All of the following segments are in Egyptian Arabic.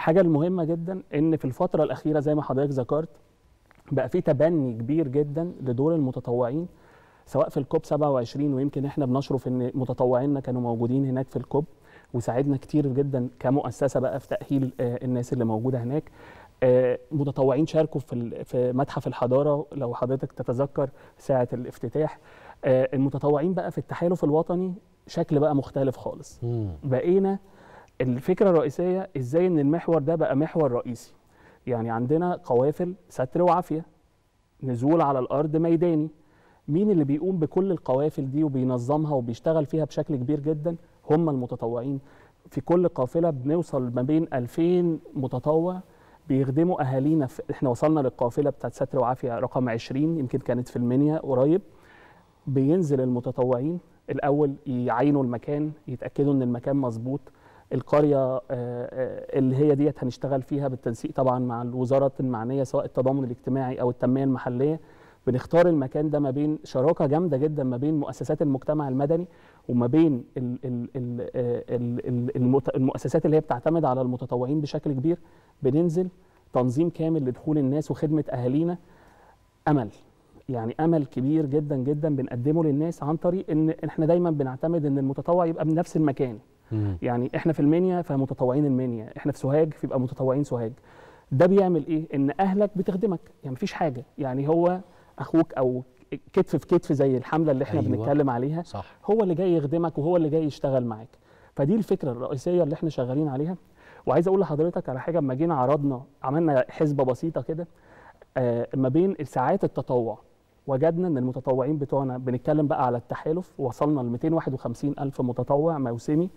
الحاجه المهمه جدا ان في الفتره الاخيره زي ما حضرتك ذكرت بقى في تبني كبير جدا لدور المتطوعين سواء في الكوب 27 ويمكن احنا بنشرف ان متطوعينا كانوا موجودين هناك في الكوب وساعدنا كتير جدا كمؤسسه بقى في تاهيل آه، الناس اللي موجوده هناك آه، متطوعين شاركوا في ال- في متحف الحضاره لو حضرتك تتذكر ساعه الافتتاح آه، المتطوعين بقى في التحالف الوطني شكل بقى مختلف خالص مم. بقينا الفكره الرئيسيه ازاي ان المحور ده بقى محور رئيسي يعني عندنا قوافل ستر وعافيه نزول على الارض ميداني مين اللي بيقوم بكل القوافل دي وبينظمها وبيشتغل فيها بشكل كبير جدا هم المتطوعين في كل قافله بنوصل ما بين 2000 متطوع بيخدموا اهالينا في احنا وصلنا للقافله بتاعت ستر وعافيه رقم 20 يمكن كانت في المنيا قريب بينزل المتطوعين الاول يعينوا المكان يتاكدوا ان المكان مظبوط القريه آه، آه، اللي هي ديت هنشتغل فيها بالتنسيق طبعا مع الوزاره المعنيه سواء التضامن الاجتماعي او التنميه المحليه بنختار المكان ده ما بين شراكه جامده جدا ما بين مؤسسات المجتمع المدني وما بين ال ال ال ال ال المت- المؤسسات اللي هي بتعتمد على المتطوعين بشكل كبير بننزل تنظيم كامل لدخول الناس وخدمه اهالينا امل يعني امل كبير جدا جدا بنقدمه للناس عن طريق ان احنا دايما بنعتمد ان المتطوع يبقى من نفس المكان مم. يعني احنا في المنيا فمتطوعين المنيا احنا في سوهاج فيبقى متطوعين سوهاج ده بيعمل ايه ان اهلك بتخدمك يعني مفيش حاجه يعني هو اخوك او كتف في كتف زي الحمله اللي احنا أيوة. أيوة. بنتكلم عليها صح هو اللي جاي يخدمك وهو اللي جاي يشتغل معاك فدي الفكره الرئيسيه اللي احنا شغالين عليها وعايز اقول لحضرتك على حاجه اما جينا عرضنا عملنا حسبه بسيطه كده آه، ما بين ساعات التطوع وجدنا ان المتطوعين بتوعنا بنتكلم بقى على التحالف وصلنا ل 251 الف متطوع موسمي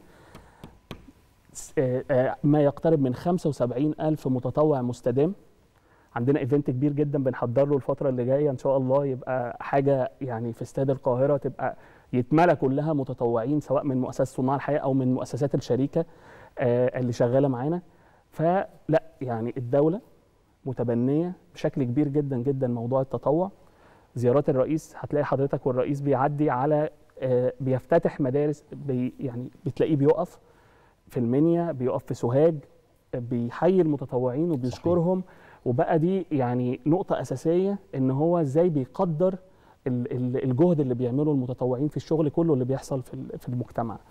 س- آه، آه، ما يقترب من 75 الف متطوع مستدام عندنا ايفنت كبير جدا بنحضر له الفتره اللي جايه ان شاء الله يبقى حاجه يعني في استاد القاهره تبقى يتملى كلها متطوعين سواء من مؤسسه صناع الحياه او من مؤسسات الشريكه آه، اللي شغاله معانا فلا يعني الدوله متبنيه بشكل كبير جدا جدا موضوع التطوع زيارات الرئيس هتلاقي حضرتك والرئيس بيعدي على آه، بيفتتح مدارس بي يعني بتلاقيه بيقف في المنيا بيقف في سوهاج آه، بيحيي المتطوعين وبيشكرهم وبقى دي يعني نقطة أساسية إن هو إزاي بيقدر ال- ال- الجهد اللي بيعمله المتطوعين في الشغل كله اللي بيحصل في ال- في المجتمع